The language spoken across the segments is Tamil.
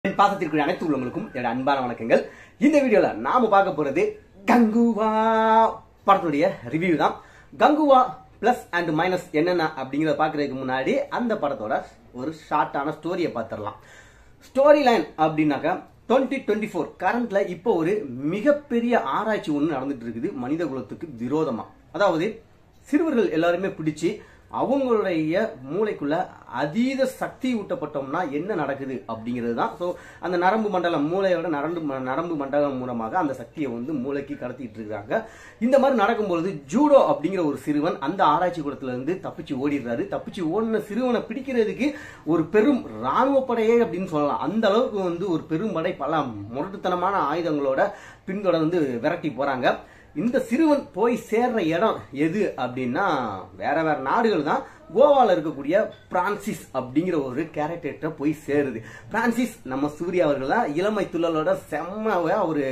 என் பாசத்திற்குரிய அனைத்து உள்ளவங்களுக்கும் என்னோட அன்பான வணக்கங்கள் இந்த வீடியோல நாம பார்க்க போறது கங்குவா படத்துடைய ரிவ்யூ தான் கங்குவா பிளஸ் அண்ட் மைனஸ் என்னென்ன அப்படிங்கறத பாக்குறதுக்கு முன்னாடி அந்த படத்தோட ஒரு ஷார்ட்டான ஸ்டோரியை பார்த்துடலாம் ஸ்டோரி லைன் அப்படின்னாக்கா டுவெண்ட்டி டுவெண்ட்டி ஃபோர் கரண்ட்ல இப்போ ஒரு மிகப்பெரிய ஆராய்ச்சி ஒன்று நடந்துட்டு இருக்குது மனித குலத்துக்கு விரோதமா அதாவது சிறுவர்கள் எல்லாருமே பிடிச்சு அவங்களுடைய மூளைக்குள்ள அதீத சக்தி ஊட்டப்பட்டோம்னா என்ன நடக்குது அப்படிங்கிறது தான் ஸோ அந்த நரம்பு மண்டலம் மூளையோட நரம்பு ம- நரம்பு மண்டலம் மூலமாக அந்த சக்தியை வந்து மூளைக்கு கடத்திட்டு இருக்காங்க இந்த மாதிரி நடக்கும்பொழுது ஜூடோ அப்படிங்கிற ஒரு சிறுவன் அந்த ஆராய்ச்சி கூடத்துல இருந்து தப்பிச்சு ஓடிடுறாரு தப்பிச்சு ஓடின சிறுவனை பிடிக்கிறதுக்கு ஒரு பெரும் ராணுவ படையே அப்படின்னு சொல்லலாம் அந்த அளவுக்கு வந்து ஒரு பெரும் படை பல முரட்டுத்தனமான ஆயுதங்களோட பின்தொடர்ந்து விரட்டி போறாங்க இந்த சிறுவன் போய் சேர்ற இடம் எது அப்படின்னா வேற வேற நாடுகள் தான் கோவால இருக்கக்கூடிய பிரான்சிஸ் அப்படிங்கிற ஒரு கேரக்டர்கிட்ட போய் சேருது பிரான்சிஸ் நம்ம சூர்யா அவர்கள் தான் இளமை துள்ளலோட செம்ம ஒரு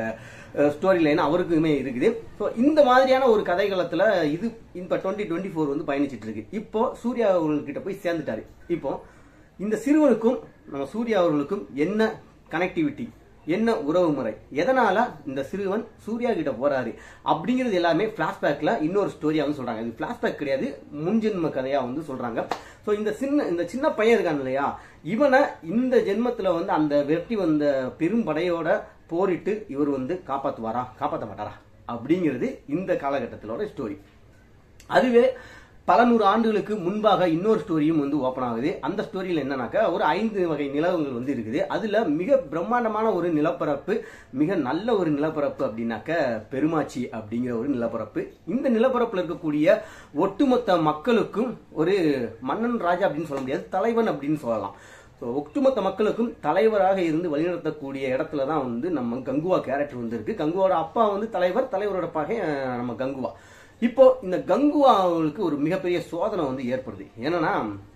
ஸ்டோரி லைன் அவருக்குமே இருக்குது ஸோ இந்த மாதிரியான ஒரு கதைகளத்துல இது இப்போ டுவெண்ட்டி டுவெண்ட்டி ஃபோர் வந்து பயணிச்சிட்டு இருக்கு இப்போ சூர்யா அவர்கள்கிட்ட போய் சேர்ந்துட்டாரு இப்போ இந்த சிறுவனுக்கும் நம்ம சூர்யா அவர்களுக்கும் என்ன கனெக்டிவிட்டி என்ன உறவு முறை எதனால இந்த சிறுவன் சூர்யா கிட்ட போறாரு அப்படிங்கிறது எல்லாமே பிளாஷ்பேக்ல இன்னொரு ஸ்டோரியா வந்து சொல்றாங்க இது பிளாஷ்பேக் கிடையாது முன்ஜென்ம கதையா வந்து சொல்றாங்க ஸோ இந்த சின்ன இந்த சின்ன பையன் இருக்கான் இல்லையா இவனை இந்த ஜென்மத்துல வந்து அந்த வெட்டி வந்த பெரும் படையோட போரிட்டு இவர் வந்து காப்பாத்துவாரா காப்பாற்ற மாட்டாரா அப்படிங்கிறது இந்த காலகட்டத்திலோட ஸ்டோரி அதுவே பல நூறு ஆண்டுகளுக்கு முன்பாக இன்னொரு ஸ்டோரியும் வந்து ஓப்பன் ஆகுது அந்த ஸ்டோரியில் என்னன்னாக்கா ஒரு ஐந்து வகை நிலவுகள் வந்து இருக்குது அதுல மிக பிரம்மாண்டமான ஒரு நிலப்பரப்பு மிக நல்ல ஒரு நிலப்பரப்பு அப்படின்னாக்க பெருமாச்சி அப்படிங்கிற ஒரு நிலப்பரப்பு இந்த நிலப்பரப்புல இருக்கக்கூடிய ஒட்டுமொத்த மக்களுக்கும் ஒரு மன்னன் ராஜா அப்படின்னு சொல்ல முடியாது தலைவன் அப்படின்னு சொல்லலாம் ஸோ ஒட்டுமொத்த மக்களுக்கும் தலைவராக இருந்து வழிநடத்தக்கூடிய இடத்துல தான் வந்து நம்ம கங்குவா கேரக்டர் வந்து இருக்கு கங்குவாவோட அப்பா வந்து தலைவர் தலைவரோட பகை அஹ், நம்ம கங்குவா இப்போ இந்த கங்குவாவுக்கு ஒரு மிகப்பெரிய சோதனை வந்து ஏற்படுது என்னன்னா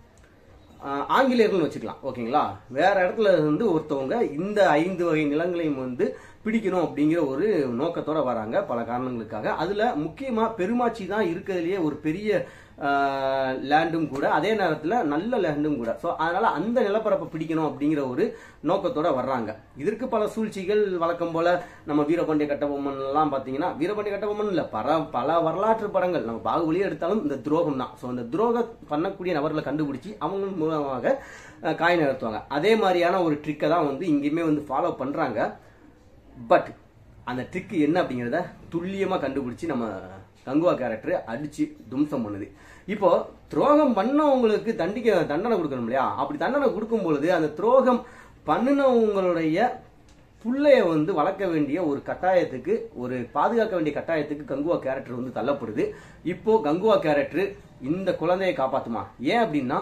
ஆஹ், ஆங்கிலேயர்கள்னு வச்சுக்கலாம் ஓகேங்களா வேற இடத்துல இருந்து ஒருத்தவங்க இந்த ஐந்து வகை நிலங்களையும் வந்து பிடிக்கணும் அப்படிங்கிற ஒரு நோக்கத்தோட வராங்க பல காரணங்களுக்காக அதுல முக்கியமா பெருமாச்சி தான் இருக்கிறதுலயே ஒரு பெரிய லேண்டும் கூட அதே நேரத்துல நல்ல லேண்டும் கூட ஸோ அதனால அந்த நிலப்பரப்பை பிடிக்கணும் அப்படிங்கிற ஒரு நோக்கத்தோட வர்றாங்க இதற்கு பல சூழ்ச்சிகள் வழக்கம் போல நம்ம வீரபாண்டிய கட்டபொம்மன் எல்லாம் பாத்தீங்கன்னா வீரபாண்டிய கட்டபொம்மன் இல்ல பல பல வரலாற்று படங்கள் நம்ம பாகுபலியே எடுத்தாலும் இந்த துரோகம் தான் ஸோ இந்த துரோகம் பண்ணக்கூடிய நபர்களை கண்டுபிடிச்சி அவங்க மூலமாக அஹ், காய் நகர்த்துவாங்க அதே மாதிரியான ஒரு ட்ரிக்கை தான் வந்து இங்கேயுமே வந்து ஃபாலோ பண்றாங்க பட் அந்த ட்ரிக் என்ன அப்படிங்கிறத துல்லியமா கண்டுபிடிச்சு நம்ம கங்குவா கேரக்டர் அடிச்சு தும்சம் பண்ணுது இப்போ துரோகம் பண்ணவங்களுக்கு தண்டிக்க தண்டனை கொடுக்கணும் இல்லையா அப்படி தண்டனை கொடுக்கும் பொழுது அந்த துரோகம் பண்ணினவங்களுடைய புள்ளைய வந்து வளர்க்க வேண்டிய ஒரு கட்டாயத்துக்கு ஒரு பாதுகாக்க வேண்டிய கட்டாயத்துக்கு கங்குவா கேரக்டர் வந்து தள்ளப்படுது இப்போ கங்குவா கேரக்டர் இந்த குழந்தையை காப்பாத்துமா ஏன் அப்படின்னா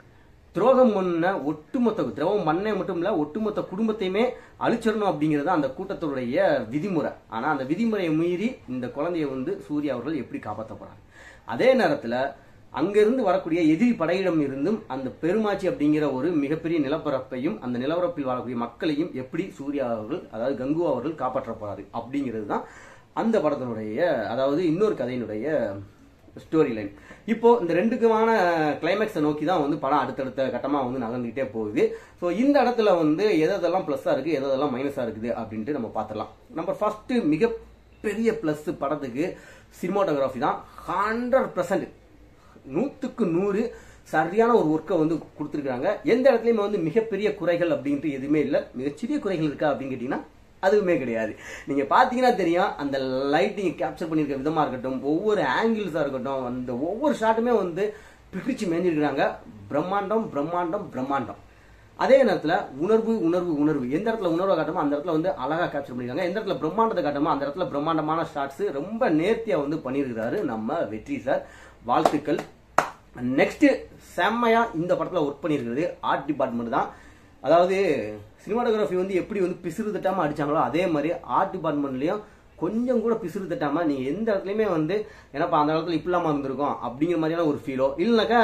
துரோகம் பண்ண ஒட்டுமொத்த துரோகம் பண்ணே மட்டும் இல்ல ஒட்டுமொத்த குடும்பத்தையுமே அழிச்சிடணும் அப்படிங்கிறது அந்த கூட்டத்தினுடைய விதிமுறை ஆனா அந்த விதிமுறையை மீறி இந்த குழந்தையை வந்து சூர்யா அவர்கள் எப்படி காப்பாற்ற போறாங்க அதே நேரத்துல அங்கிருந்து வரக்கூடிய எதிரி படையிடம் இருந்தும் அந்த பெருமாச்சி அப்படிங்கிற ஒரு மிகப்பெரிய நிலப்பரப்பையும் அந்த நிலப்பரப்பில் வாழக்கூடிய மக்களையும் எப்படி சூர்யா அவர்கள் அதாவது கங்குவா அவர்கள் காப்பாற்ற போறாரு அப்படிங்கிறது தான் அந்த படத்தினுடைய அதாவது இன்னொரு கதையினுடைய ஸ்டோரி லைன் இப்போ இந்த ரெண்டுக்குமான கிளைமேக்ஸை நோக்கி தான் வந்து படம் அடுத்தடுத்த கட்டமா வந்து நகர்ந்துகிட்டே போகுது ஸோ இந்த இடத்துல வந்து எதெல்லாம் ப்ளஸ்ஸா இருக்கு எதெல்லாம் மைனஸா இருக்குது அப்படின்ட்டு நம்ம பார்த்துடலாம் நம்பர் ஃபர்ஸ்ட் மிகப்பெரிய ப்ளஸ் படத்துக்கு சினிமாட்டோகிராஃபி தான் ஹண்ட்ரட் பர்சன்ட் நூத்துக்கு நூறு சரியான ஒரு ஒர்க்கை வந்து கொடுத்துருக்காங்க எந்த இடத்துலயுமே வந்து மிகப்பெரிய குறைகள் அப்படின்ட்டு எதுவுமே இல்லை மிகச்சிறிய குறைகள் இருக்கா அப்படின்னு கேட்டீங்கன்னா அதுவுமே கிடையாது நீங்க பாத்தீங்கன்னா தெரியும் அந்த லைட்டிங் கேப்சர் பண்ணிருக்க விதமா இருக்கட்டும் ஒவ்வொரு ஆங்கிள்ஸா இருக்கட்டும் அந்த ஒவ்வொரு ஷாட்டுமே வந்து பிரிச்சு மேஞ்சிருக்கிறாங்க பிரம்மாண்டம் பிரம்மாண்டம் பிரம்மாண்டம் அதே நேரத்துல உணர்வு உணர்வு உணர்வு எந்த இடத்துல உணர்வை காட்டமோ அந்த இடத்துல வந்து அழகா கேப்சர் பண்ணிருக்காங்க எந்த இடத்துல பிரம்மாண்டத்தை காட்டமோ அந்த இடத்துல பிரம்மாண்டமான ஷாட்ஸ் ரொம்ப நேர்த்தியா வந்து பண்ணியிருக்கிறாரு நம்ம வெற்றி சார் வாழ்த்துக்கள் நெக்ஸ்ட் செம்மையா இந்த படத்துல ஒர்க் பண்ணியிருக்கிறது ஆர்ட் டிபார்ட்மெண்ட் தான் அதாவது சினிமாட்டோகிராஃபி வந்து எப்படி வந்து பிசுறு தட்டாம அடிச்சாங்களோ அதே மாதிரி ஆர்ட் டிபார்ட்மெண்ட்லயும் கொஞ்சம் கூட பிசுறு தட்டாம நீங்க எந்த இடத்துலயுமே வந்து என்னப்பா அந்த இடத்துல இப்படிலாமா இருந்திருக்கும் அப்படிங்கிற மாதிரியான ஒரு ஃபீலோ இல்லைனாக்கா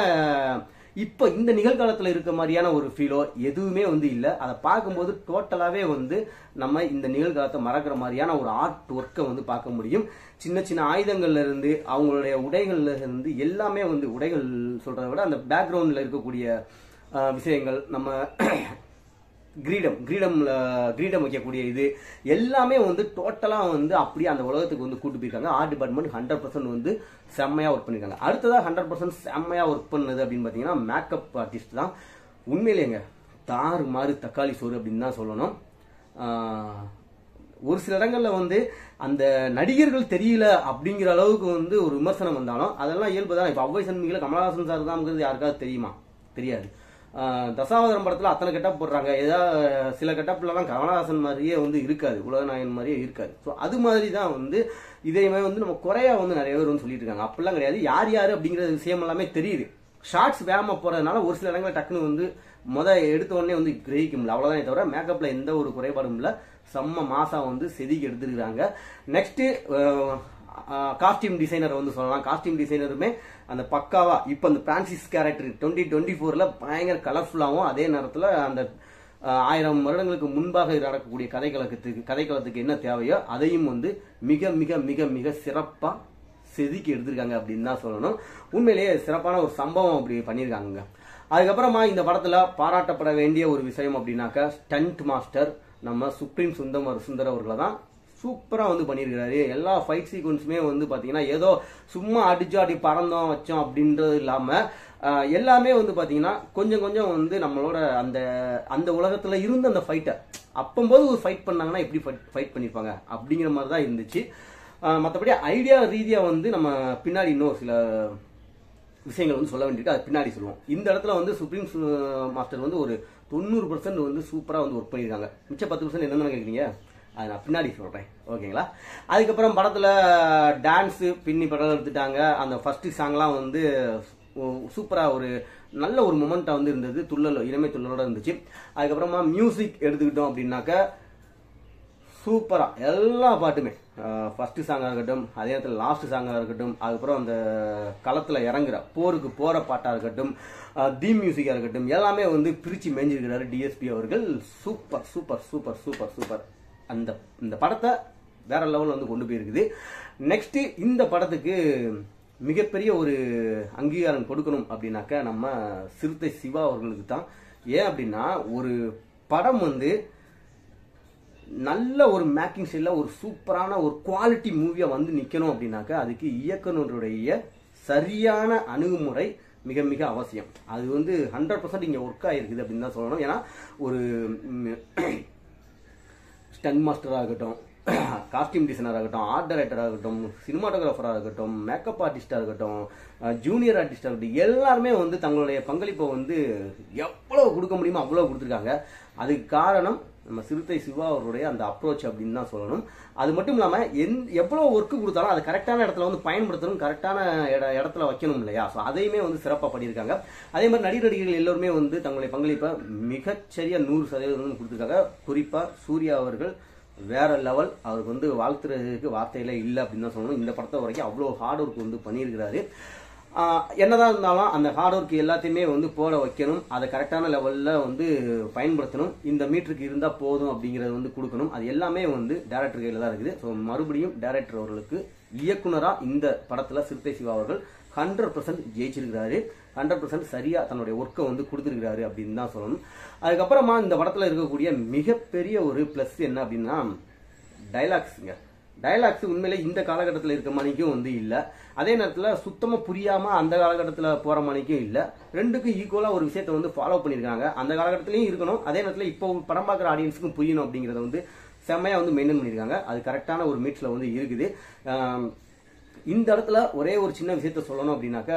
இப்போ இந்த நிகழ்காலத்தில் இருக்க மாதிரியான ஒரு ஃபீலோ எதுவுமே வந்து இல்லை அதை பார்க்கும்போது டோட்டலாகவே வந்து நம்ம இந்த நிகழ்காலத்தை மறக்கிற மாதிரியான ஒரு ஆர்ட் ஒர்க்கை வந்து பார்க்க முடியும் சின்ன சின்ன ஆயுதங்கள்ல இருந்து அவங்களுடைய உடைகள்ல இருந்து எல்லாமே வந்து உடைகள் சொல்றதை விட அந்த பேக்ரவுண்ட்ல இருக்கக்கூடிய அஹ், விஷயங்கள் நம்ம கிரீடம் கிரீடம்ல கிரீடம் வைக்கக்கூடிய இது எல்லாமே வந்து டோட்டலா வந்து அப்படியே அந்த உலகத்துக்கு வந்து கூட்டு போயிருக்காங்க ஆர்ட் டிபார்ட்மெண்ட் ஹண்ட்ரட் பர்சன்ட் வந்து செம்மையா ஒர்க் பண்ணிருக்காங்க அடுத்ததா ஹண்ட்ரட் பர்சன்ட் செம்மையா ஒர்க் பண்ணது அப்படின்னு பாத்தீங்கன்னா மேக்கப் ஆர்டிஸ்ட் தான் உண்மையிலேங்க தாறு மாறு தக்காளி சோறு அப்படின்னு தான் சொல்லணும் ஆஹ், ஒரு சில இடங்கள்ல வந்து அந்த நடிகர்கள் தெரியல அப்படிங்கிற அளவுக்கு வந்து ஒரு விமர்சனம் வந்தாலும் அதெல்லாம் இயல்பு தான் இப்போ அவ்வை சண்முகில கமலஹாசன் சார் தான்ங்கிறது யாருக்காவது தெரியுமா தெரியாது ஆஹ் தசாவதாரம் படத்துல அத்தனை கெட்டப் போடுறாங்க ஏதாவது சில கெட்டப்லலாம் கமலஹாசன் மாதிரியே வந்து இருக்காது உலகநாயகன் மாதிரியே இருக்காது ஸோ அது மாதிரி தான் வந்து இதையுமே வந்து நம்ம குறையா வந்து நிறைய பேர் வந்து சொல்லிட்டு இருக்காங்க அப்படிலாம் கிடையாது யார் யார் அப்படிங்கிற விஷயம் எல்லாமே தெரியுது ஷார்ட்ஸ் வேகமா போறதுனால ஒரு சில இடங்களில் டக்குன்னு வந்து முத எடுத்த உடனே வந்து கிரகிக்க முடியல அவ்வளவுதானே தவிர மேக்கப்ல எந்த ஒரு குறைபாடும் இல்லை செம்ம மாசா வந்து செதுக்கி எடுத்துருக்காங்க நெக்ஸ்ட் காஸ்டியூம் டிசைனர் வந்து சொல்லலாம் காஸ்டியூம் டிசைனருமே அந்த பக்காவா இப்போ அந்த பிரான்சிஸ் கேரக்டர் டுவெண்ட்டி டுவெண்ட்டி ஃபோர்ல பயங்கர கலர்ஃபுல்லாகவும் அதே நேரத்தில் அந்த ஆஹ், ஆயிரம் வருடங்களுக்கு முன்பாக நடக்கக்கூடிய கதைக்களத்துக்கு கதைக்களத்துக்கு என்ன தேவையோ அதையும் வந்து மிக மிக மிக மிக சிறப்பா செதுக்கி எடுத்திருக்காங்க அப்படின்னு தான் சொல்லணும் உண்மையிலேயே சிறப்பான ஒரு சம்பவம் அப்படி பண்ணியிருக்காங்க அதுக்கப்புறமா இந்த படத்துல பாராட்டப்பட வேண்டிய ஒரு விஷயம் அப்படின்னாக்கா ஸ்டண்ட் மாஸ்டர் நம்ம சுப்ரீம் சுந்தமர் சுந்தர் அவர்களை தான் சூப்பரா வந்து பண்ணியிருக்காரு எல்லா ஃபைட் சீக்வன்ஸுமே வந்து பாத்தீங்கன்னா ஏதோ சும்மா அடிச்சு அடி பறந்தோம் வச்சோம் அப்படின்றது இல்லாம ஆஹ், எல்லாமே வந்து பாத்தீங்கன்னா கொஞ்சம் கொஞ்சம் வந்து நம்மளோட அந்த அந்த உலகத்துல இருந்த அந்த ஃபைட்டை அப்பம்போது ஒரு ஃபைட் பண்ணாங்கன்னா எப்படி ஃபைட் பண்ணிருப்பாங்க அப்படிங்கிற மாதிரி தான் இருந்துச்சு ஆஹ், மத்தபடி ஐடியா ரீதியா வந்து நம்ம பின்னாடி இன்னும் சில விஷயங்கள் வந்து சொல்ல வேண்டியிருக்கு அது பின்னாடி சொல்லுவோம் இந்த இடத்துல வந்து சுப்ரீம் சு- மாஸ்டர் வந்து ஒரு தொண்ணூறு பர்சன்ட் வந்து சூப்பரா வந்து ஒர்க் பண்ணியிருக்காங்க மிச்ச பத்து பர்சன்ட் என்னென்ன கேட்குறீங்க அதை நான் பின்னாடி சொல்றேன் ஓகேங்களா அதுக்கப்புறம் படத்துல டான்ஸ் பின்னி படம் எடுத்துட்டாங்க அந்த ஃபர்ஸ்ட் சாங்லாம் வந்து சூப்பரா ஒரு நல்ல ஒரு மொமெண்டா வந்து இருந்தது துள்ளல் இளமை துள்ளலோட இருந்துச்சு அதுக்கப்புறமா மியூசிக் எடுத்துக்கிட்டோம் அப்படின்னாக்க சூப்பரா எல்லா பாட்டுமே ஃபர்ஸ்ட் சாங்கா இருக்கட்டும் அதே நேரத்தில் லாஸ்ட் சாங்கா இருக்கட்டும் அதுக்கப்புறம் அந்த களத்துல இறங்குற போருக்கு போற பாட்டா இருக்கட்டும் தி மியூசிக்கா இருக்கட்டும் எல்லாமே வந்து பிரிச்சு மேஞ்சிருக்கிறாரு டிஎஸ்பி அவர்கள் super super super super super அந்த இந்த படத்தை வேற லெவல்ல வந்து கொண்டு போயிருக்குது நெக்ஸ்ட் இந்த படத்துக்கு மிகப்பெரிய ஒரு அங்கீகாரம் கொடுக்கணும் அப்படின்னாக்க நம்ம சிறுத்தை சிவா அவர்களுக்கு தான் ஏன் அப்படின்னா ஒரு படம் வந்து நல்ல ஒரு மேக்கிங் ஸ்டைலில் ஒரு சூப்பரான ஒரு குவாலிட்டி மூவியா வந்து நிக்கணும் அப்படின்னாக்க அதுக்கு இயக்குனருடைய சரியான அணுகுமுறை மிக மிக அவசியம் அது வந்து ஹண்ட்ரட் பர்சன்ட் இங்கே ஒர்க் ஆயிருக்குது அப்படின்னு தான் சொல்லணும் ஏன்னா ஒரு ஸ்டன் மாஸ்டராக இருக்கட்டும் காஸ்டியூம் டிசைனராக இருக்கட்டும் ஆர்ட் டைரக்டராக இருக்கட்டும் சினிமாட்டோகிராஃபராக இருக்கட்டும் மேக்கப் ஆர்டிஸ்டாக இருக்கட்டும் ஜூனியர் ஆர்டிஸ்டாக இருக்கட்டும் எல்லாருமே வந்து தங்களுடைய பங்களிப்பை வந்து எவ்வளவு கொடுக்க முடியுமோ அவ்வளோ கொடுத்துருக்காங்க அதுக்கு காரணம் நம்ம சிறுத்தை சிவா அவருடைய அந்த அப்ரோச் அப்படின்னு தான் சொல்லணும் அது மட்டும் இல்லாமல் எந் எவ்வளோ ஒர்க்கு கொடுத்தாலும் அதை கரெக்டான இடத்துல வந்து பயன்படுத்தணும் கரெக்டான இட இடத்துல வைக்கணும் இல்லையா ஸோ அதையுமே வந்து சிறப்பாக பண்ணியிருக்காங்க அதே மாதிரி நடிகர் நடிகர்கள் எல்லோருமே வந்து தங்களுடைய பங்களிப்பை மிகச்சரியா நூறு சதவீதம் வந்து கொடுத்துருக்காங்க குறிப்பாக சூர்யா அவர்கள் வேற லெவல் அவருக்கு வந்து வாழ்த்துறதுக்கு வார்த்தையில இல்லை அப்படின்னு தான் சொல்லணும் இந்த படத்தை வரைக்கும் அவ்வளோ ஹார்ட் ஒர்க் வந்து பண்ணியிருக்கிறாரு ஆஹ் என்னதான் இருந்தாலும் அந்த ஹார்ட் ஒர்க் எல்லாத்தையுமே வந்து போட வைக்கணும் அதை கரெக்டான லெவல்ல வந்து பயன்படுத்தணும் இந்த மீட்டருக்கு இருந்தா போதும் அப்படிங்கறது வந்து கொடுக்கணும் அது எல்லாமே வந்து டேரக்டர் கையில தான் இருக்குது ஸோ மறுபடியும் டேரக்டர் அவர்களுக்கு இயக்குனரா இந்த படத்துல சிறுத்தை சிவா அவர்கள் ஹண்ட்ரட் பர்சன்ட் ஜெயிச்சிருக்கிறாரு ஹண்ட்ரட் பர்சன்ட் சரியா தன்னுடைய ஒர்க்கை வந்து கொடுத்துருக்கிறாரு அப்படின்னு தான் சொல்லணும் அதுக்கப்புறமா இந்த படத்துல இருக்கக்கூடிய மிகப்பெரிய ஒரு பிளஸ் என்ன அப்படின்னா டைலாக்ஸுங்க டைலாக்ஸ் உண்மையிலே இந்த காலகட்டத்தில் இருக்க மணிக்கும் வந்து இல்ல அதே நேரத்துல சுத்தமா புரியாம அந்த காலகட்டத்துல போற மணிக்கும் இல்ல ரெண்டுக்கும் ஈக்குவலா ஒரு விஷயத்தை வந்து ஃபாலோ பண்ணிருக்காங்க அந்த காலகட்டத்திலயும் இருக்கணும் அதே நேரத்துல இப்போ படம் பார்க்குற ஆடியன்ஸுக்கும் புரியணும் அப்படிங்கறத வந்து செம்மையா வந்து மெயின்டைன் பண்ணிருக்காங்க அது கரெக்டான ஒரு மீட்ஸ்ல வந்து இருக்குது ஆம், இந்த இடத்துல ஒரே ஒரு சின்ன விஷயத்த சொல்லணும் அப்படின்னாக்கா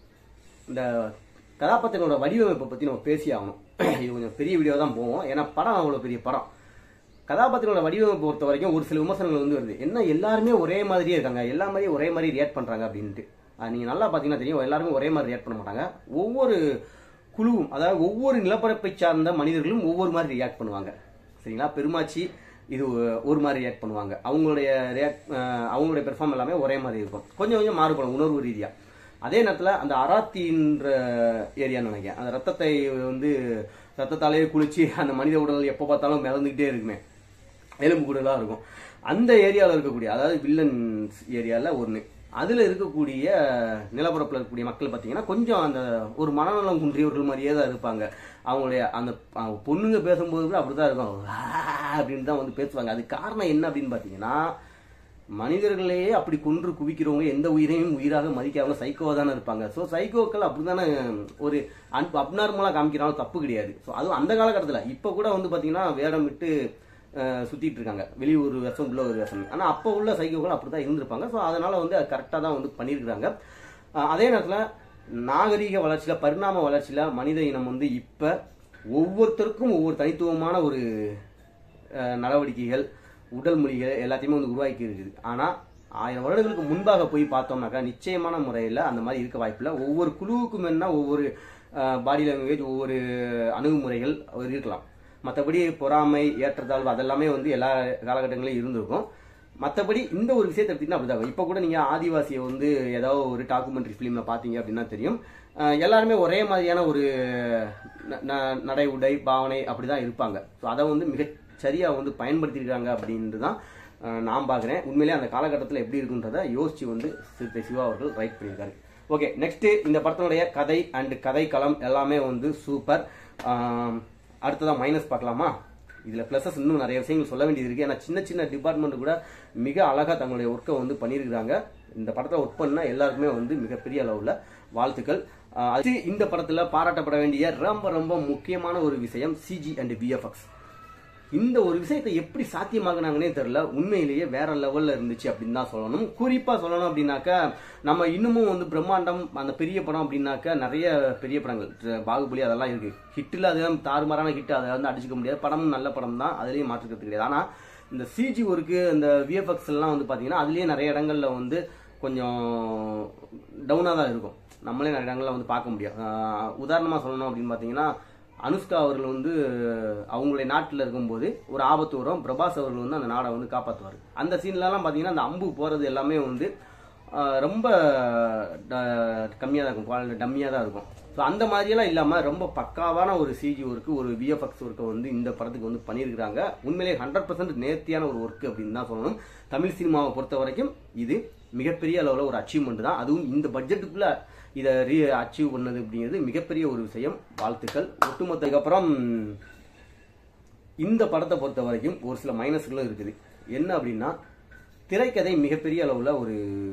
இந்த கதாபாத்திரனோட வடிவமைப்பை பத்தி நம்ம பேசி ஆகணும் இது கொஞ்சம் பெரிய வீடியோ தான் போவோம் ஏன்னா படம் அவ்வளவு பெரிய படம் கதாபாத்திரங்களோட வடிவமைப்பு பொறுத்த வரைக்கும் ஒரு சில விமர்சனங்கள் வந்து வருது என்ன எல்லாருமே ஒரே மாதிரியே இருக்காங்க எல்லா மாதிரியும் ஒரே மாதிரி ரியாக்ட் பண்றாங்க அப்படின்ட்டு அது நீங்க நல்லா பாத்தீங்கன்னா தெரியும் எல்லாருமே ஒரே மாதிரி ரியாக்ட் பண்ண மாட்டாங்க ஒவ்வொரு குழுவும் அதாவது ஒவ்வொரு நிலப்பரப்பை சார்ந்த மனிதர்களும் ஒவ்வொரு மாதிரி ரியாக்ட் பண்ணுவாங்க சரிங்களா பெருமாச்சி இது ஒரு மாதிரி ரியாக்ட் பண்ணுவாங்க அவங்களுடைய ரியாக்ட் அவங்களுடைய பெர்ஃபார்ம் எல்லாமே ஒரே மாதிரி இருக்கும் கொஞ்சம் கொஞ்சம் மாறுபடும் உணர்வு ரீதியா அதே நேரத்துல அந்த அராத்தின்ற ஏரியான்னு நினைக்கிறேன் அந்த ரத்தத்தை வந்து ரத்தத்தாலேயே குளிச்சு அந்த மனித உடல் எப்போ பார்த்தாலும் மிதந்துக்கிட்டே இருக்குமே எலும்பு கூடலாம் இருக்கும் அந்த ஏரியாவில் இருக்கக்கூடிய அதாவது வில்லன்ஸ் ஏரியாவில் ஒன்று அதுல இருக்கக்கூடிய நிலப்பரப்புல இருக்கக்கூடிய மக்கள் பார்த்தீங்கன்னா கொஞ்சம் அந்த ஒரு மனநலம் குன்றியவர்கள் மாதிரியே தான் இருப்பாங்க அவங்களுடைய அந்த அவங்க பொண்ணுங்க பேசும்போது கூட அப்படிதான் இருக்கும் "ஆ" அப்படின்னு தான் வந்து பேசுவாங்க அது காரணம் என்ன அப்படின்னு பார்த்தீங்கன்னா மனிதர்களையே அப்படி கொன்று குவிக்கிறவங்க எந்த உயிரையும் உயிராக மதிக்காம சைக்கோவா தானே இருப்பாங்க ஸோ சைக்கோக்கள் அப்படிதானே ஒரு அன் அப்நார்மலாக காமிக்கிறாலும் தப்பு கிடையாது ஸோ அதுவும் அந்த காலகட்டத்தில் இப்போ கூட வந்து பார்த்தீங்கன்னா வேடம் விட்டு அஹ், சுத்திட்டு இருக்காங்க வெளியூர் வேஷம் உள்ள ஒரு வேஷம் ஆனால் அப்போ உள்ள சைக்கோக்கள் அப்படி தான் இருந்திருப்பாங்க ஸோ அதனால வந்து அது கரெக்டாக தான் வந்து பண்ணியிருக்கிறாங்க அஹ், அதே நேரத்தில் நாகரீக வளர்ச்சியில் பரிணாம வளர்ச்சியில் மனித இனம் வந்து இப்போ ஒவ்வொருத்தருக்கும் ஒவ்வொரு தனித்துவமான ஒரு அஹ், நடவடிக்கைகள் உடல் மொழிகள் எல்லாத்தையுமே வந்து உருவாக்கி இருக்குது ஆனால் ஆயிரம் வருடங்களுக்கு முன்பாக போய் பார்த்தோம்னாக்கா நிச்சயமான முறையில் அந்த மாதிரி இருக்க வாய்ப்பில்லை ஒவ்வொரு குழுவுக்கும் என்ன ஒவ்வொரு பாடி லாங்குவேஜ் ஒவ்வொரு அணுகுமுறைகள் இருக்கலாம் மற்றபடி பொறாமை ஏற்றத்தாழ்வு அதெல்லாமே வந்து எல்லா காலகட்டங்களிலும் இருந்திருக்கும் மற்றபடி இந்த ஒரு விஷயத்தை எடுத்தீங்கன்னா அப்படிதான் இப்போ கூட நீங்கள் ஆதிவாசியை வந்து ஏதாவது ஒரு டாக்குமெண்ட்ரி ஃபிலிமில் பார்த்தீங்க அப்படின்னா தெரியும் அஹ் எல்லாருமே ஒரே மாதிரியான ஒரு ந- ந- நடை உடை பாவனை அப்படிதான் இருப்பாங்க ஸோ அதை வந்து மிக சரியாக வந்து பயன்படுத்தியிருக்காங்க அப்படின்ட்டு தான் அஹ் நான் பார்க்குறேன் உண்மையிலே அந்த காலகட்டத்தில் எப்படி இருக்குன்றதை யோசிச்சு வந்து சிறுத்தை சிவா அவர்கள் ரைட் பண்ணியிருக்காரு ஓகே நெக்ஸ்ட் இந்த படத்தினுடைய கதை அண்ட் கதை களம் எல்லாமே வந்து சூப்பர் அடுத்ததான் மைனஸ் பார்க்கலாமா இதுல பிளஸஸ் இன்னும் நிறைய விஷயங்கள் சொல்ல வேண்டியது இருக்கு ஏன்னா சின்ன சின்ன டிபார்ட்மெண்ட் கூட மிக அழகா தங்களுடைய ஒர்க்கை வந்து பண்ணியிருக்கிறாங்க இந்த படத்தை ஒர்க் பண்ண எல்லாருக்குமே வந்து மிகப்பெரிய அளவுல வாழ்த்துக்கள் ஆஹ் அது இந்த படத்துல பாராட்டப்பட வேண்டிய ரொம்ப ரொம்ப முக்கியமான ஒரு விஷயம் சிஜி அண்ட் விஎஃப்எக்ஸ் இந்த ஒரு விஷயத்தை எப்படி சாத்தியமாக்குனாங்கன்னே தெரியல உண்மையிலேயே வேற லெவல்ல இருந்துச்சு அப்படின்னு தான் சொல்லணும் குறிப்பா சொல்லணும் அப்படின்னாக்கா நம்ம இன்னமும் வந்து பிரம்மாண்டம் அந்த பெரிய படம் அப்படின்னாக்கா நிறைய பெரிய படங்கள் ட்ர- பாகுபலி அதெல்லாம் இருக்கு ஹிட்டில் அதெல்லாம் தாறுமாறான ஹிட் அதை வந்து அடிச்சுக்க முடியாது படமும் நல்ல படம் தான் அதுலயும் மாற்றுக்கிறது கிடையாது ஆனா இந்த சிஜி ஒர்க்கு இந்த விஎஃப்எக்ஸ் எல்லாம் வந்து பாத்தீங்கன்னா அதுலயே நிறைய இடங்கள்ல வந்து கொஞ்சம் டவுனாக தான் இருக்கும் நம்மளே நிறைய இடங்கள்ல வந்து பார்க்க முடியும் ஆஹ் உதாரணமா சொல்லணும் அப்படின்னு பார்த்தீங்கன்னா அனுஷ்கா அவர்கள் வந்து அவங்களுடைய நாட்டில் இருக்கும்போது ஒரு ஆபத்து வரும் பிரபாஸ் அவர்கள் வந்து அந்த நாடை வந்து காப்பாற்றுவார் அந்த சீன்லலாம் பார்த்தீங்கன்னா அந்த அம்பு போகிறது எல்லாமே வந்து ஆஹ் ரொம்ப கம்மியாக தான் இருக்கும் டம்மியாக தான் இருக்கும் ஸோ அந்த மாதிரியெல்லாம் இல்லாமல் ரொம்ப பக்காவான ஒரு சிஜி ஒர்க்கு ஒரு விஎஃப்எக்ஸ் ஒர்க்கை வந்து இந்த படத்துக்கு வந்து பண்ணியிருக்கிறாங்க உண்மையிலேயே ஹண்ட்ரட் பர்சன்ட் நேர்த்தியான ஒரு ஒர்க் அப்படின்னு தான் சொல்லணும் தமிழ் சினிமாவை பொறுத்த வரைக்கும் இது மிகப்பெரிய அளவில் ஒரு அச்சீவ்மெண்ட் தான் அதுவும் இந்த பட்ஜெட்டுக்குள்ள இதை ரீ அச்சீவ் பண்ணது அப்படிங்கிறது மிகப்பெரிய ஒரு விஷயம் வாழ்த்துக்கள் ஒட்டுமொத்தத்துக்கு அப்புறம் இந்த படத்தை பொறுத்த வரைக்கும் ஒரு சில மைனஸ்களும் இருக்குது என்ன அப்படின்னா திரைக்கதை மிகப்பெரிய அளவில் ஒரு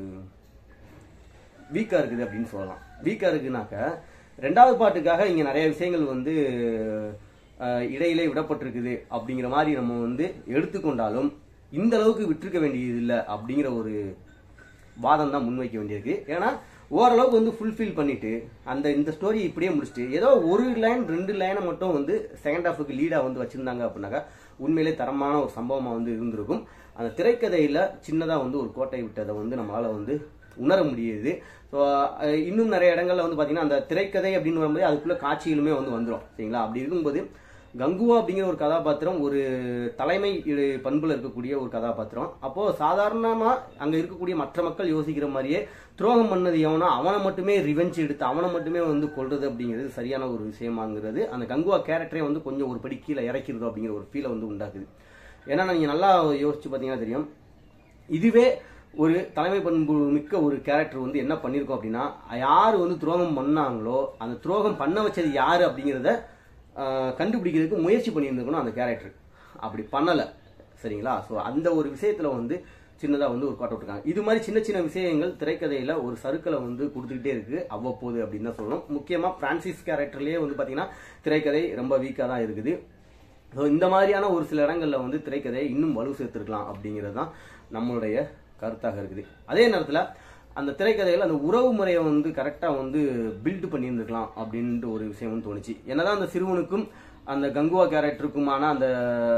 வீக்கா இருக்குது அப்படின்னு சொல்லலாம் வீக்கா இருக்குனாக்க ரெண்டாவது பாட்டுக்காக இங்க நிறைய விஷயங்கள் வந்து அஹ், இடையிலே விடப்பட்டிருக்குது அப்படிங்கிற மாதிரி நம்ம வந்து எடுத்துக்கொண்டாலும் இந்த அளவுக்கு விட்டிருக்க வேண்டியது இல்லை அப்படிங்கிற ஒரு வாதம் தான் முன்வைக்க வேண்டியிருக்கு ஏன்னா ஓரளவுக்கு வந்து ஃபுல்ஃபில் பண்ணிட்டு அந்த இந்த ஸ்டோரி இப்படியே முடிச்சுட்டு ஏதோ ஒரு லைன் ரெண்டு லைனை மட்டும் வந்து செகண்ட் ஹாஃபுக்கு லீடா வந்து வச்சிருந்தாங்க அப்படின்னாக்கா உண்மையிலே தரமான ஒரு சம்பவமா வந்து இருந்திருக்கும் அந்த திரைக்கதையில சின்னதா வந்து ஒரு கோட்டை விட்டதை வந்து நம்மளால வந்து உணர முடியுது ஸோ இன்னும் நிறைய இடங்கள்ல வந்து பாத்தீங்கன்னா அந்த திரைக்கதை அப்படின்னு வரும்போது அதுக்குள்ள காட்சிகளுமே வந்து வந்துடும் சரிங்களா அப்படி இருக்கும்போது கங்குவா அப்படிங்கிற ஒரு கதாபாத்திரம் ஒரு தலைமை இ- பண்புல இருக்கக்கூடிய ஒரு கதாபாத்திரம் அப்போ சாதாரணமா அங்க இருக்கக்கூடிய மற்ற மக்கள் யோசிக்கிற மாதிரியே துரோகம் பண்ணது எவனோ அவனை மட்டுமே ரிவெஞ்ச் எடுத்து அவனை மட்டுமே வந்து கொல்றது அப்படிங்கிறது சரியான ஒரு விஷயமாங்கிறது அந்த கங்குவா கேரக்டரே வந்து கொஞ்சம் ஒரு படி கீழே இறக்கிறது அப்படிங்கிற ஒரு ஃபீலை வந்து உண்டாக்குது ஏன்னா நீங்க நல்லா யோசிச்சு பார்த்தீங்கன்னா தெரியும் இதுவே ஒரு தலைமை பண்பு மிக்க ஒரு கேரக்டர் வந்து என்ன பண்ணியிருக்கோம் அப்படின்னா யார் வந்து துரோகம் பண்ணாங்களோ அந்த துரோகம் பண்ண வச்சது யாரு அப்படிங்கிறத ஆஹ், கண்டுபிடிக்கிறதுக்கு முயற்சி பண்ணியிருந்திருக்கணும் அந்த கேரக்டர் அப்படி பண்ணல சரிங்களா ஸோ அந்த ஒரு விஷயத்துல வந்து சின்னதா வந்து ஒரு காட்ட விட்டுருக்காங்க இது மாதிரி சின்ன சின்ன விஷயங்கள் திரைக்கதையில ஒரு சருக்களை வந்து கொடுத்துக்கிட்டே இருக்கு அவ்வப்போது அப்படின்னு தான் சொல்லணும் முக்கியமா பிரான்சிஸ் கேரக்டர்லயே வந்து பாத்தீங்கன்னா திரைக்கதை ரொம்ப வீக்கா தான் இருக்குது ஸோ இந்த மாதிரியான ஒரு சில இடங்கள்ல வந்து திரைக்கதையை இன்னும் வலு சேர்த்திருக்கலாம் அப்படிங்கிறது தான் நம்மளுடைய கருத்தாக இருக்குது அதே நேரத்தில் அந்த திரைக்கதையில் அந்த உறவு முறையை வந்து கரெக்டாக வந்து பில்டு பண்ணியிருந்துக்கலாம் அப்படின்ட்டு ஒரு விஷயம் வந்து தோணுச்சு என்னதான் அந்த சிறுவனுக்கும் அந்த கங்குவா கேரக்டருக்குமான அந்த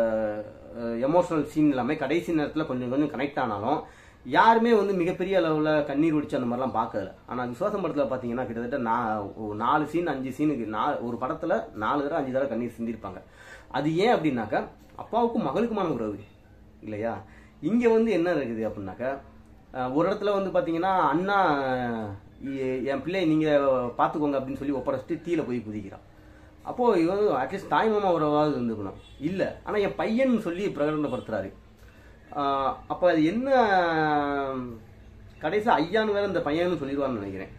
எமோஷனல் சீன் எல்லாமே கடைசி நேரத்தில் கொஞ்சம் கொஞ்சம் கனெக்ட் ஆனாலும் யாருமே வந்து மிகப்பெரிய அளவில் கண்ணீர் ஒடிச்சு அந்த மாதிரிலாம் பார்க்கல ஆனால் விசுவாசம் படத்தில் பார்த்தீங்கன்னா கிட்டத்தட்ட நா- ஒரு நாலு சீன் அஞ்சு சீனுக்கு நா ஒரு படத்தில் நாலு தடவை அஞ்சு தடவை கண்ணீர் சிந்திருப்பாங்க அது ஏன் அப்படின்னாக்கா அப்பாவுக்கும் மகளுக்குமான உறவு இல்லையா இங்க வந்து என்ன இருக்குது அப்படின்னாக்கா அஹ், ஒரு இடத்துல வந்து பாத்தீங்கன்னா அண்ணா எ- என் பிள்ளை நீங்க பாத்துக்கோங்க அப்படின்னு சொல்லி ஒப்படைச்சிட்டு தீல போய் குதிக்கிறான் அப்போ இவன் அட்லீஸ்ட் தாய் மாமா உறவாவது இருந்துக்கணும் இல்ல ஆனா என் பையன் சொல்லி பிரகடனப்படுத்துறாரு ஆஹ் அப்ப அது என்ன கடைசி ஐயான்னு வேற இந்த பையன்னு சொல்லிடுவான்னு நினைக்கிறேன்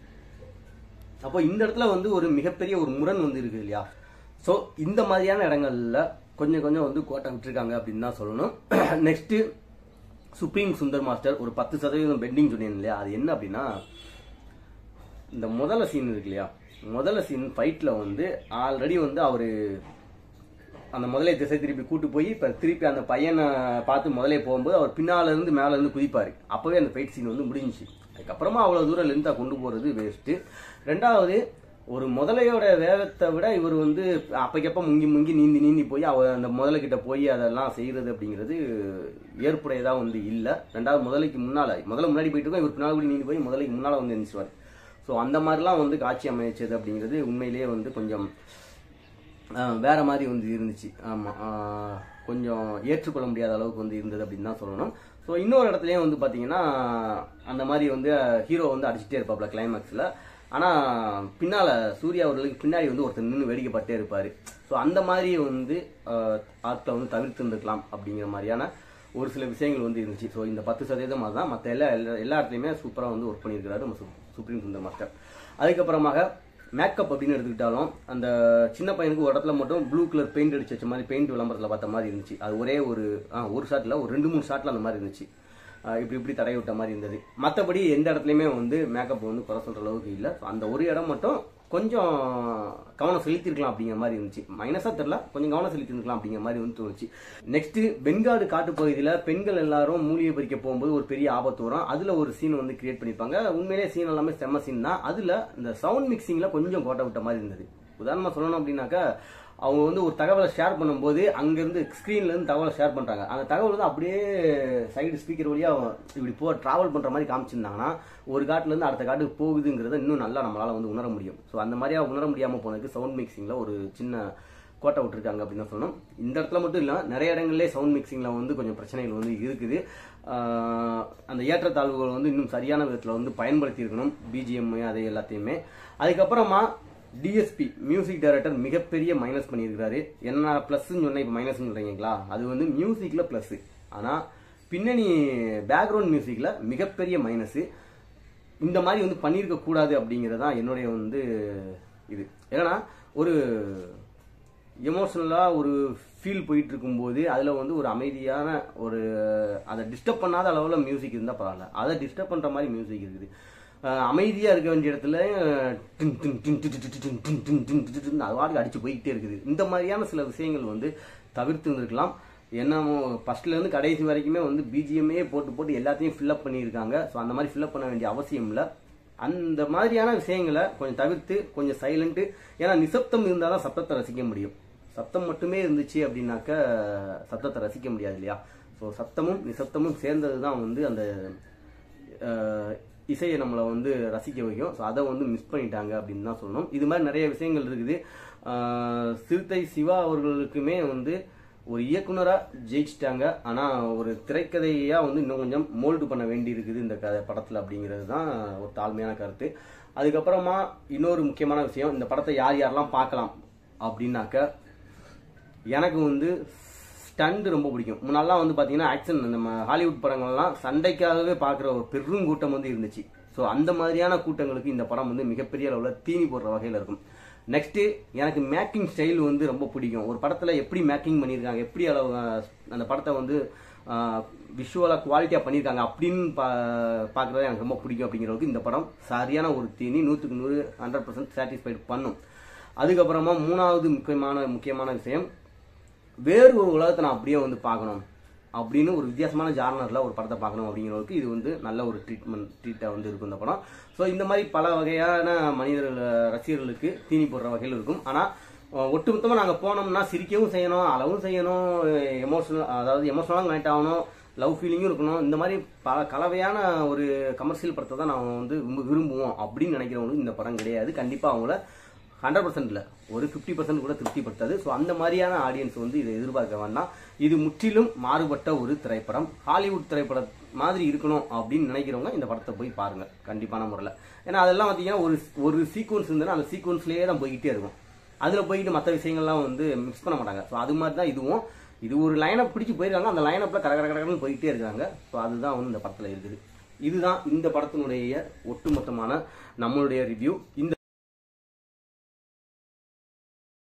அப்போ இந்த இடத்துல வந்து ஒரு மிகப்பெரிய ஒரு முரண் வந்து இருக்குது இல்லையா ஸோ இந்த மாதிரியான இடங்கள்ல கொஞ்சம் கொஞ்சம் வந்து கோட்டை விட்டுருக்காங்க அப்படின்னு தான் சொல்லணும் நெக்ஸ்ட் சுப்ரீம் சுந்தர் மாஸ்டர் ஒரு பத்து சதவீதம் பெண்டிங் சொன்னேன் இல்லையா அது என்ன அப்படின்னா இந்த முதல்ல சீன் இருக்கு இல்லையா முதல்ல சீன் ஃபைட்ல வந்து ஆல்ரெடி வந்து அவரு அந்த முதலை திசை திருப்பி கூட்டு போய் இப்ப திருப்பி அந்த பையனை பார்த்து முதலே போகும்போது அவர் பின்னால இருந்து மேல இருந்து குதிப்பாரு அப்பவே அந்த ஃபைட் சீன் வந்து முடிஞ்சுச்சு அதுக்கப்புறமா அவ்வளவு தூரம் லென்த்தா கொண்டு போறது வேஸ்ட் ரெண்டாவது ஒரு முதலையோட வேகத்தை விட இவர் வந்து அப்பக்கப்ப முங்கி முங்கி நீந்தி நீந்தி போய் அவ அந்த முதலை கிட்ட போய் அதெல்லாம் செய்யறது அப்படிங்கிறது ஏற்புடையதா வந்து இல்ல ரெண்டாவது முதலைக்கு முன்னால முதல்ல முன்னாடி போயிட்டு இருக்கோம் இவர் பின்னாடி கூட நீந்தி போய் முதலைக்கு முன்னால வந்து எந்திரிச்சுவார் ஸோ அந்த மாதிரிலாம் வந்து காட்சி அமைச்சது அப்படிங்கிறது உண்மையிலேயே வந்து கொஞ்சம் ஆஹ் வேற மாதிரி வந்து இருந்துச்சு ஆமா ஆஹ் கொஞ்சம் ஏற்றுக்கொள்ள முடியாத அளவுக்கு வந்து இருந்தது அப்படின்னு தான் சொல்லணும் ஸோ இன்னொரு இடத்துலயும் வந்து பாத்தீங்கன்னா அந்த மாதிரி வந்து ஹீரோ வந்து அடிச்சுட்டே இருப்பாப்ல கிளைமேக்ஸ்ல ஆனா பின்னால சூர்யா அவர்களுக்கு பின்னாடி வந்து ஒருத்தர் நின்று வேடிக்கை பட்டே இருப்பாரு ஸோ அந்த மாதிரி வந்து ஆஹ் ஆட்களை வந்து தவிர்த்து இருந்திருக்கலாம் அப்படிங்கிற மாதிரியான ஒரு சில விஷயங்கள் வந்து இருந்துச்சு ஸோ இந்த பத்து சதவீதம் அதுதான் மற்ற எல்லா எல்லா- எல்லா இடத்துலையுமே சூப்பராக வந்து ஒர்க் பண்ணியிருக்கிறாரு நம்ம சு- சுப்ரீம் சுந்தர் மாஸ்டர் அதுக்கப்புறமாக மேக்கப் அப்படின்னு எடுத்துக்கிட்டாலும் அந்த சின்ன பையனுக்கு ஒரு இடத்துல மட்டும் ப்ளூ கலர் பெயிண்ட் அடிச்சு வச்ச மாதிரி பெயிண்ட் விளம்பரத்தில் பார்த்த மாதிரி இருந்துச்சு அது ஒரே ஒரு ஆ, ஒரு ஷாட்டில் ஒரு ரெண்டு மூணு ஷாட்டில் அந்த மாதிரி இருந்துச்சு ஆ, இப்படி இப்படி தடை விட்ட மாதிரி இருந்தது மற்றபடி எந்த இடத்துலையுமே வந்து மேக்கப் வந்து குறை சொல்கிற அளவுக்கு இல்லை அந்த ஒரு இடம் மட்டும் கொஞ்சம் கவனம் செலுத்திருக்கலாம் அப்படிங்கிற மாதிரி இருந்துச்சு மைனஸா தெரியல கொஞ்சம் கவனம் செலுத்திருக்கலாம் அப்படிங்கிற மாதிரி வந்து தோணுச்சு நெக்ஸ்ட் வெண்காடு காட்டுப்பகுதியில பெண்கள் எல்லாரும் மூலிகை பறிக்க போகும்போது ஒரு பெரிய ஆபத்து வரும் அதுல ஒரு சீன் வந்து கிரியேட் பண்ணிருப்பாங்க உண்மையிலேயே சீன் எல்லாமே செம்ம சீன் தான் அதுல இந்த சவுண்ட் மிக்சிங்ல கொஞ்சம் கோட்டை விட்ட மாதிரி இருந்தது உதாரணமா சொல்லணும் அப்படின்னாக்கா அவங்க வந்து ஒரு தகவலை ஷேர் பண்ணும்போது அங்கிருந்து ஸ்க்ரீன்ல இருந்து தகவலை ஷேர் பண்றாங்க அந்த தகவல் வந்து அப்படியே சைடு ஸ்பீக்கர் வழியா இப்படி போ டிராவல் பண்ற மாதிரி காமிச்சிருந்தாங்கன்னா ஒரு காட்டுல இருந்து அடுத்த காட்டுக்கு போகுதுங்கிறத இன்னும் நல்லா நம்மளால வந்து உணர முடியும் ஸோ அந்த மாதிரியா உணர முடியாம போனதுக்கு சவுண்ட் மிக்சிங்ல ஒரு சின்ன கோட்டை விட்டுருக்காங்க அப்படின்னு தான் சொல்லணும் இந்த இடத்துல மட்டும் இல்ல நிறைய இடங்கள்லேயே சவுண்ட் மிக்சிங்ல வந்து கொஞ்சம் பிரச்சனைகள் வந்து இருக்குது ஆஹ் அந்த ஏற்றத்தாழ்வுகள் வந்து இன்னும் சரியான விதத்துல வந்து பயன்படுத்தி இருக்கணும் பிஜிஎம் அதை எல்லாத்தையுமே அதுக்கப்புறமா டிஎஸ்பி மியூசிக் டைரக்டர் மிகப்பெரிய மைனஸ் பண்ணியிருக்காரு என்ன பிளஸ் சொன்ன இப்போ மைனஸ் சொல்றீங்களா அது வந்து மியூசிக்ல பிளஸ் ஆனா பின்னணி பேக்ரவுண்ட் மியூசிக்ல மிகப்பெரிய மைனஸ் இந்த மாதிரி வந்து பண்ணியிருக்க கூடாது அப்படிங்கிறது தான் என்னுடைய வந்து இது ஏன்னா ஒரு எமோஷனலா ஒரு ஃபீல் போயிட்டு இருக்கும்போது அதுல வந்து ஒரு அமைதியான ஒரு அதை டிஸ்டர்ப் பண்ணாத அளவுல மியூசிக் இருந்தா பரவாயில்ல அதை டிஸ்டர்ப் பண்ற மாதிரி மியூசிக் இருக்குது அஹ் அமைதியா இருக்க வேண்டிய இடத்துல டின் டின் டின் டின் டின் டின் டின் டின் டின் டின் டின் அது வாட்டுக்கு அடிச்சு போய்கிட்டே இருக்குது இந்த மாதிரியான சில விஷயங்கள் வந்து தவிர்த்து இருந்திருக்கலாம் என்னமோ ஃபர்ஸ்ட்ல இருந்து கடைசி வரைக்குமே வந்து பிஜிஎம்ஏ போட்டு போட்டு எல்லாத்தையும் ஃபில்அப் பண்ணியிருக்காங்க ஸோ அந்த மாதிரி ஃபில்அப் பண்ண வேண்டிய அவசியம் இல்லை அந்த மாதிரியான விஷயங்களை கொஞ்சம் தவிர்த்து கொஞ்சம் சைலண்ட் ஏன்னா நிசப்தம் இருந்தால் தான் சத்தத்தை ரசிக்க முடியும் சத்தம் மட்டுமே இருந்துச்சு அப்படின்னாக்க சத்தத்தை ரசிக்க முடியாது இல்லையா ஸோ சத்தமும் நிசப்தமும் சேர்ந்தது தான் வந்து அந்த அஹ், இசையை நம்மளை வந்து ரசிக்க வைக்கும் ஸோ அதை வந்து மிஸ் பண்ணிட்டாங்க அப்படின்னு தான் சொல்லணும் இது மாதிரி நிறைய விஷயங்கள் இருக்குது அஹ், சிறுத்தை சிவா அவர்களுக்குமே வந்து ஒரு இயக்குனரா ஜெயிச்சிட்டாங்க ஆனா ஒரு திரைக்கதையா வந்து இன்னும் கொஞ்சம் மோல்டு பண்ண வேண்டி இருக்குது இந்த கதை படத்துல அப்படிங்கிறது தான் ஒரு தாழ்மையான கருத்து அதுக்கப்புறமா இன்னொரு முக்கியமான விஷயம் இந்த படத்தை யார் யாரெல்லாம் பார்க்கலாம் அப்படின்னாக்க எனக்கு வந்து ஸ்டண்ட் ரொம்ப பிடிக்கும் முன்னாலாம் வந்து பாத்தீங்கன்னா ஆக்ஷன் நம்ம ஹாலிவுட் படங்கள்லாம் சண்டைக்காகவே பார்க்குற ஒரு பெரும் கூட்டம் வந்து இருந்துச்சு ஸோ அந்த மாதிரியான கூட்டங்களுக்கு இந்த படம் வந்து மிகப்பெரிய அளவில் தீனி போடுற வகையில் இருக்கும் நெக்ஸ்ட் எனக்கு மேக்கிங் ஸ்டைல் வந்து ரொம்ப பிடிக்கும் ஒரு படத்துல எப்படி மேக்கிங் பண்ணியிருக்காங்க எப்படி அளவு அஹ், அந்த படத்தை வந்து விஷுவலாக குவாலிட்டியாக பண்ணியிருக்காங்க அப்படின்னு பா பார்க்குறது எனக்கு ரொம்ப பிடிக்கும் அப்படிங்கிறதுக்கு இந்த படம் சரியான ஒரு தீனி நூற்றுக்கு நூறு ஹண்ட்ரட் பர்சன்ட் சாட்டிஸ்ஃபைட் பண்ணும் அதுக்கப்புறமா மூணாவது முக்கியமான முக்கியமான விஷயம் வேறு ஒரு உலகத்தை நான் அப்படியே வந்து பார்க்கணும் அப்படின்னு ஒரு வித்தியாசமான ஜார்னர்ல ஒரு படத்தை பார்க்கணும் அப்படிங்கிறதுக்கு இது வந்து நல்ல ஒரு ட்ரீட்மெண்ட் ட்ரீட்டாக வந்து இருக்கும் இந்த படம் ஸோ இந்த மாதிரி பல வகையான மனிதர்கள் ரசிகர்களுக்கு தீனி போடுற வகையில் இருக்கும் ஆனால் ஒட்டுமொத்தமாக நாங்கள் போனோம்னா சிரிக்கவும் செய்யணும் அளவும் செய்யணும் எமோஷனல் அதாவது எமோஷனலாக கனெக்ட் ஆகணும் லவ் ஃபீலிங்கும் இருக்கணும் இந்த மாதிரி பல கலவையான ஒரு கமர்ஷியல் படத்தை தான் நான் வந்து ரொம்ப விரும்புவோம் அப்படின்னு நினைக்கிறவங்களுக்கு இந்த படம் கிடையாது கண்டிப்பாக அவங்கள ஹண்ட்ரட் பர்சன்ட் இல்லை ஒரு ஃபிஃப்டி பர்சன்ட் கூட திருப்திப்படுத்தாது ஸோ அந்த மாதிரியான ஆடியன்ஸ் வந்து இதை எதிர்பார்க்க வேண்டாம் இது முற்றிலும் மாறுபட்ட ஒரு திரைப்படம் ஹாலிவுட் திரைப்படம் மாதிரி இருக்கணும் அப்படின்னு நினைக்கிறவங்க இந்த படத்தை போய் பாருங்க கண்டிப்பான முறையில் ஏன்னா அதெல்லாம் பார்த்தீங்கன்னா ஒரு ஒரு சீக்வன்ஸ் இருந்ததுன்னா அந்த சீக்வன்ஸ்லேயே தான் போய்கிட்டே இருக்கும் அதில் போயிட்டு மற்ற விஷயங்கள்லாம் வந்து மிக்ஸ் பண்ண மாட்டாங்க ஸோ அது மாதிரி தான் இதுவும் இது ஒரு லைனப் பிடிச்சி போயிருக்காங்க அந்த லைனப்பில் கர கர கடன்னு போயிட்டே இருக்காங்க ஸோ அதுதான் வந்து இந்த படத்தில் இருக்குது இதுதான் இந்த படத்தினுடைய ஒட்டுமொத்தமான நம்மளுடைய ரிவ்யூ இந்த